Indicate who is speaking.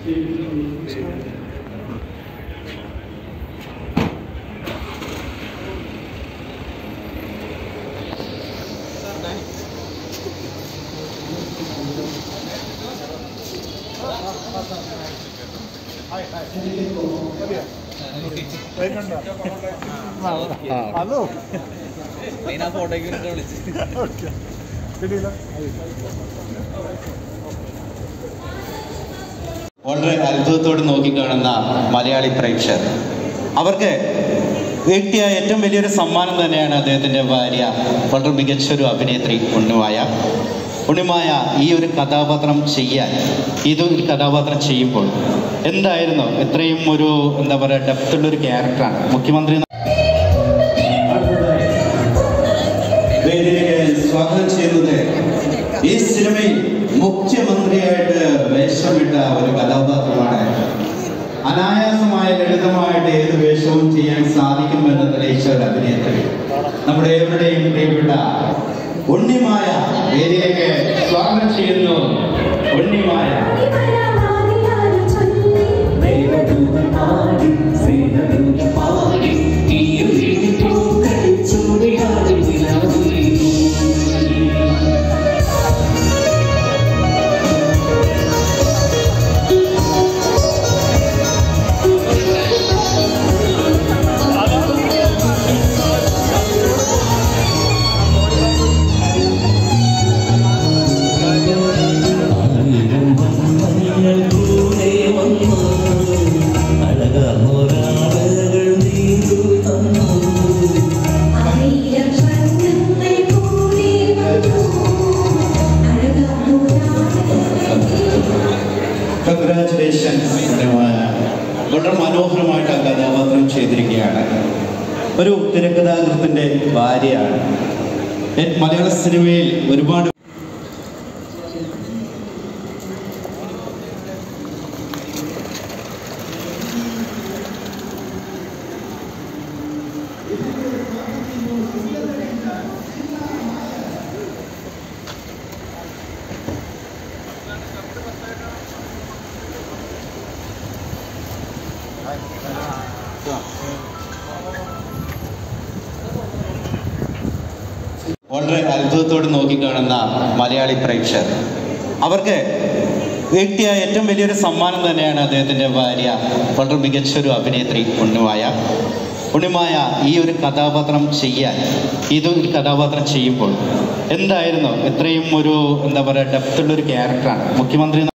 Speaker 1: hello
Speaker 2: main ആ ഫോട്ടോയ്ക്ക് വേണ്ടിട്ട് വിളിച്ച്
Speaker 1: ഓക്കെ കിട്ടിയില്ല
Speaker 3: വളരെ അത്ഭുതത്തോട് നോക്കിക്കാണുന്ന മലയാളി പ്രേക്ഷകർ അവർക്ക് കിട്ടിയ ഏറ്റവും വലിയൊരു സമ്മാനം തന്നെയാണ് അദ്ദേഹത്തിൻ്റെ ഭാര്യ വളരെ മികച്ചൊരു അഭിനേത്രി ഉണ്ണിമായ ഉണ്ണിമായ ഈ ഒരു കഥാപാത്രം ചെയ്യാൻ ഇത് ഒരു കഥാപാത്രം ചെയ്യുമ്പോൾ എന്തായിരുന്നു ഇത്രയും ഒരു എന്താ പറയുക ഡെപ്തുള്ളൊരു ക്യാരക്ടറാണ് മുഖ്യമന്ത്രി വേദിയിലേക്ക് സ്വാഗതം ചെയ്യുന്നത് ഈ സിനിമയിൽ മുഖ്യമന്ത്രിയായിട്ട് വേഷമിട്ട ഒരു കഥാപാത്രമാണ് അനായാസമായ ലളിതമായിട്ട് ഏത് വേഷവും ചെയ്യാൻ സാധിക്കുമെന്ന് തെളിയിച്ച ഒരു അഭിനേത്രി നമ്മുടെ ഏവരുടെയും പ്രിയപ്പെട്ട ഉണ്ണിമായ വേദിയിലേക്ക് സ്വാഗതം ചെയ്യുന്നു ഉണ്ണിമായ കൺഗ്രാറ്റുലേഷൻസ് വളരെ മനോഹരമായിട്ട് ആ കഥാപാത്രം ചെയ്തിരിക്കുകയാണ് ഒരു തിരക്കഥാകൃത്തിൻ്റെ ഭാര്യയാണ് എ- മലയാള സിനിമയിൽ ഒരുപാട് വളരെ അത്ഭുതത്തോട് നോക്കിക്കാണുന്ന മലയാളി പ്രേക്ഷകർ അവർക്ക് കിട്ടിയ ഏറ്റവും വലിയൊരു സമ്മാനം തന്നെയാണ് അദ്ദേഹത്തിൻ്റെ ഭാര്യ വളരെ മികച്ചൊരു അഭിനേത്രി ഉണ്ണിമായ ഉണ്ണിമായ ഈ ഒരു കഥാപാത്രം ചെയ്യാൻ ഇത് ഒരു കഥാപാത്രം ചെയ്യുമ്പോൾ എന്തായിരുന്നു ഇത്രയും ഒരു എന്താ പറയുക ഡെപ്തുള്ളൊരു ക്യാരക്ടറാണ് മുഖ്യമന്ത്രി